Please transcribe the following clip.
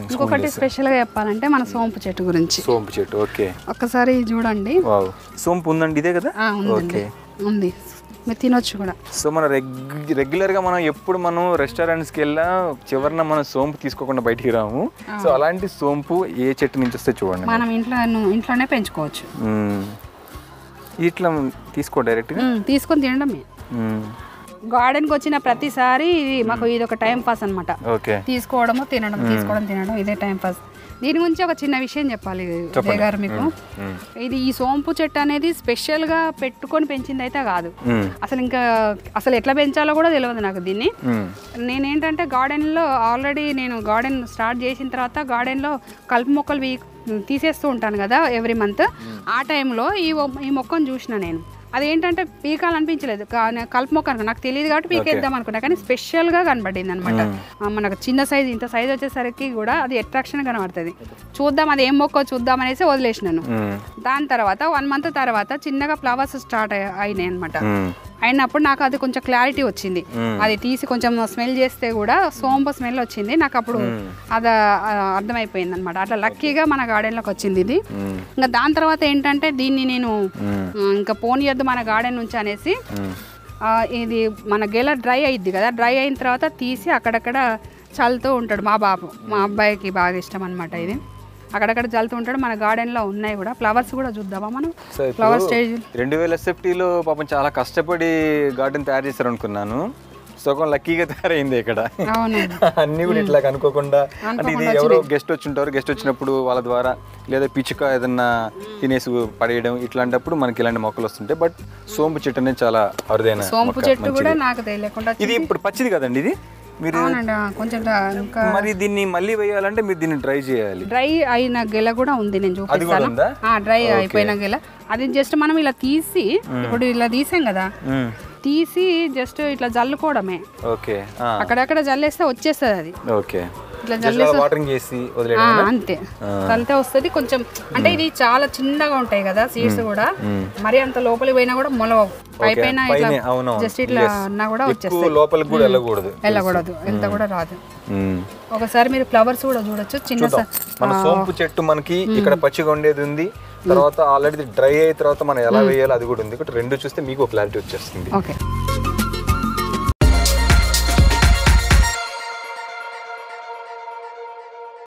ఇంకొకటి స్పెషల్గా చెప్పాలంటే మన సోంపు చెట్టు గురించి సోంపు చెట్టు ఓకే ఒక్కసారి చూడండి వావ్ సోంపు ఉందండి ఇదే కదా ఆ, ఉందండి ఉంది మీరు తినొచ్చు కూడా సో మన రెగ్ రెగ్యులర్గా మనం ఎప్పుడు మనం రెస్టారెంట్స్కి వెళ్ళా చివరిన మనం సోంపు తీసుకోకుండా బయటికి రాము సో అలాంటి సోంపు ఏ చెట్టు నుంచి వస్తే చూడండి మనం ఇంట్లో ఇంట్లోనే పెంచుకోవచ్చు మ్మ్. ఇట్లా తీసుకో డైరెక్ట్గా ఉమ్, తీసుకొని తినడమే గార్డెన్కి వచ్చిన ప్రతిసారి ఇది మాకు ఇది ఒక టైం పాస్ అనమాట ఓకే తీసుకోవడము తినడం తీసుకోవడం తినడం ఇదే టైం పాస్ దీని గురించి ఒక చిన్న విషయం చెప్పాలి ఉదయ్ గారు మీకు మ్మ్. ఇది ఈ సోంపు చెట్టు అనేది స్పెషల్గా పెట్టుకొని పెంచింది అయితే కాదు మ్మ్. అసలు ఇంకా అసలు ఎట్లా పెంచాలో కూడా తెలియదు నాకు దీన్ని మ్మ్. నేనేంటంటే గార్డెన్లో ఆల్రెడీ నేను గార్డెన్ స్టార్ట్ చేసిన తర్వాత గార్డెన్లో కలుపు మొక్కలు వీ తీసేస్తూ ఉంటాను కదా ఎవ్రీ మంత్ ఆ టైంలో ఈ మొ- ఈ మొక్కను చూసిన నేను అదేంటంటే పీకాలనిపించలేదు కా- కలుపు మొక్క అనుకో నాకు తెలియదు కాబట్టి పీకేద్దాం అనుకున్నా కానీ స్పెషల్గా కనబడింది అనమాట మనకు చిన్న సైజ్ ఇంత సైజ్ వచ్చేసరికి కూడా అది అట్రాక్షన్ కనబడుతుంది చూద్దాం అది ఏం మొక్క చూద్దాం అనేసి వదిలేసినాను మ్మ్. దాని తర్వాత వన్ మంత్ తర్వాత చిన్నగా ఫ్లవర్స్ స్టార్ట్ అయినాయి అనమాట మ్మ్. అయినప్పుడు నాకు అది కొంచెం క్లారిటీ వచ్చింది మ్మ్. అది తీసి కొంచెం స్మెల్ చేస్తే కూడా సోంపు స్మెల్ వచ్చింది నాకు అప్పుడు అది ఆ, అర్థమైపోయింది అనమాట అట్లా లక్కీగా మన గార్డెన్లోకి వచ్చింది ఇది మ్మ్. ఇంకా దాని తర్వాత ఏంటంటే దీన్ని నేను మ్మ్. ఆ, ఇంకా పోనీయద్దు మన గార్డెన్ నుంచి అనేసి మ్మ్. ఆ, ఇది మన గెల డ్రై అయింది కదా డ్రై అయిన తర్వాత తీసి అక్కడక్కడ చల్లుతూ ఉంటాడు మా బాబు మా అబ్బాయికి బాగా ఇష్టం అనమాట ఇది అక్కడక్కడ చల్లుతూ ఉంటాడు మన గార్డెన్లో ఉన్నాయి కూడా ఫ్లవర్స్ కూడా చూద్దామా మనం సో ఇప్పుడు ఫ్లవర్ స్టేజ్ రెండు వేల ఎస్ఎఫ్టీలో పాపం చాలా కష్టపడి గార్డెన్ తయారు చేశారు అనుకున్నాను సగం లక్కీగా తయారైంది ఇక్కడ అవును అన్ని కూడా ఇట్లా అనుకోకుండా అంటే ఇది ఎవరో గెస్ట్ వచ్చి ఉంటారు గెస్ట్ వచ్చినప్పుడు వాళ్ళ ద్వారా లేదా పిచ్చుక ఏదన్నా తినేసి పడేయడం ఇట్లాంటప్పుడు మనకి ఇలాంటి మొక్కలు వస్తుంటాయి బట్ సోంపు చెట్టు అనేది చాలా అరుదైన సోంపు మొక్క, చెట్టు మంచిది. కూడా నాకు తెలియకుండా ఇది ఇప్పుడు పచ్చిది కదండి ఇది మీరు అవునండి ఆ, కొంచెం డా- ఇంకా మరి దీన్ని మళ్ళీ వేయాలంటే మీరు దీన్ని ట్రై చేయాలి డ్రై అయిన గెల కూడా ఉంది నేను అది కూడా చూపిస్తాను ఉందా ఆ, డ్రై అయిపోయిన గెల అది జస్ట్ మనం ఇలా తీసి ఇప్పుడు ఇలా తీసాం కదా మ్మ్. తీసి జస్ట్ ఇట్లా జల్లుకోవడమే ఓకే ఆ, అక్కడక్కడ జల్లేస్తే వచ్చేస్తుంది అది ఓకే ఇట్లా జస్ట్ వాటరింగ్ చేసి ఆ, వదిలేయడం అంతే చల్లితే వస్తుంది కొంచెం అంటే ఇది చాలా చిన్నగా ఉంటాయి కదా సీడ్స్ కూడా మరి అంత లోపలికి పోయినా కూడా మొలవవు పై పైన ఇట్లా పైన అవునవును జస్ట్ ఇట్లా అన్నా కూడా వచ్చేస్తాయి ఎక్కువ లోపలికి కూడా వెళ్ళకూడదు వెళ్ళకూడదు వెళ్తా కూడా రాదు మ్మ్. ఒకసారి మీరు ఫ్లవర్స్ కూడా చూడొచ్చు చిన్న స- మన సోంపు చెట్టు మనకి ఇక్కడ పచ్చిగా ఉండేది ఉంది తర్వాత ఆల్రెడీ డ్రై అయిన తర్వాత మనం ఎలా వేయాలో అది కూడా ఉంది ఇక్కడ రెండు చూస్తే మీకు క్లారిటీ వచ్చేస్తుంది ఓకే